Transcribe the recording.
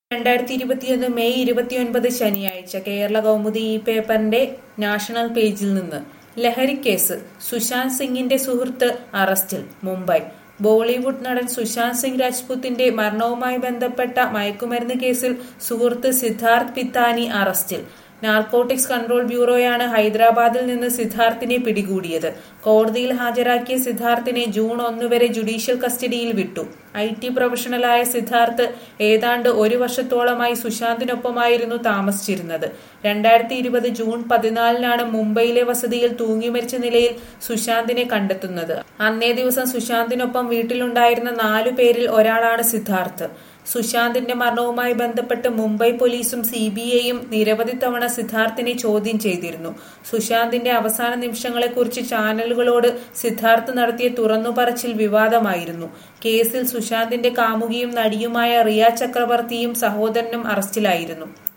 രണ്ടായിരത്തി ഇരുപത്തിയൊന്ന് മെയ് ഇരുപത്തിയൊൻപത് ശനിയാഴ്ച കേരള കൗമുദി ഈ പേപ്പറിന്റെ നാഷണൽ പേജിൽ നിന്ന് ലഹരിക്കേസ് സുശാന്ത് സിംഗിന്റെ സുഹൃത്ത് അറസ്റ്റിൽ മുംബൈ ബോളിവുഡ് നടൻ സുശാന്ത് സിംഗ് രാജ്പുത്തിന്റെ മരണവുമായി ബന്ധപ്പെട്ട മയക്കുമരുന്ന് കേസിൽ സുഹൃത്ത് സിദ്ധാർത്ഥ് പിത്താനി അറസ്റ്റിൽ നാർക്കോട്ടിക്സ് കൺട്രോൾ ബ്യൂറോയാണ് ഹൈദരാബാദിൽ നിന്ന് സിദ്ധാർത്ഥിനെ പിടികൂടിയത് കോടതിയിൽ ഹാജരാക്കിയ സിദ്ധാർത്ഥിനെ ജൂൺ ഒന്ന് വരെ ജുഡീഷ്യൽ കസ്റ്റഡിയിൽ വിട്ടു ഐ ടി പ്രൊഫഷണലായ സിദ്ധാർത്ഥ് ഏതാണ്ട് ഒരു വർഷത്തോളമായി സുശാന്തിനൊപ്പമായിരുന്നു താമസിച്ചിരുന്നത് രണ്ടായിരത്തി ഇരുപത് ജൂൺ പതിനാലിനാണ് മുംബൈയിലെ വസതിയിൽ തൂങ്ങിമരിച്ച നിലയിൽ സുശാന്തിനെ കണ്ടെത്തുന്നത് അന്നേ ദിവസം സുശാന്തിനൊപ്പം വീട്ടിലുണ്ടായിരുന്ന നാലു പേരിൽ ഒരാളാണ് സിദ്ധാർത്ഥ് സുശാന്തിന്റെ മരണവുമായി ബന്ധപ്പെട്ട് മുംബൈ പോലീസും സി ബി ഐയും നിരവധി തവണ സിദ്ധാർത്ഥിനെ ചോദ്യം ചെയ്തിരുന്നു സുശാന്തിന്റെ അവസാന നിമിഷങ്ങളെക്കുറിച്ച് ചാനലുകളോട് സിദ്ധാർത്ഥ് നടത്തിയ തുറന്നുപറച്ചിൽ വിവാദമായിരുന്നു കേസിൽ സുശാന്തിന്റെ കാമുകിയും നടിയുമായ റിയ ചക്രവർത്തിയും സഹോദരനും അറസ്റ്റിലായിരുന്നു